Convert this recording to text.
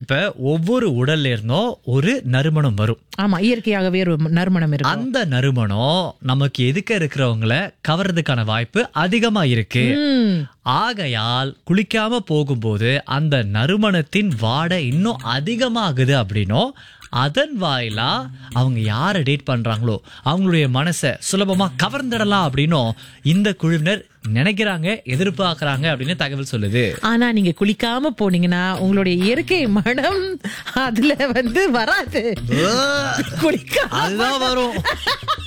இப்ப ஒவ்வொரு உடல்ல இருந்தும் ஒரு நறுமணம் வரும் ஆமா இயற்கையாகவே ஒரு நறுமணம் இருக்கு அந்த நறுமணம் நமக்கு எதுக்க இருக்கிறவங்கள கவர்றதுக்கான வாய்ப்பு அதிகமா இருக்கு ம். ஆகையால் குளிக்காம போகும்போது அந்த நறுமணத்தின் வாடை இன்னும் அதிகமாகுது அப்படின்னும் அதன் வாயிலா அவங்க யாரை டேட் பண்றாங்களோ அவங்களுடைய மனசை சுலபமா கவர்ந்துடலாம் அப்படின்னும் இந்த குழுவினர் நினைக்கிறாங்க எதிர்பார்க்கறாங்க அப்படின்னு தகவல் சொல்லுது ஆனா நீங்க குளிக்காம போனீங்கன்னா உங்களுடைய இயற்கை மனம் அதுல வந்து வராது குளிக்காம அதுதான் வரும்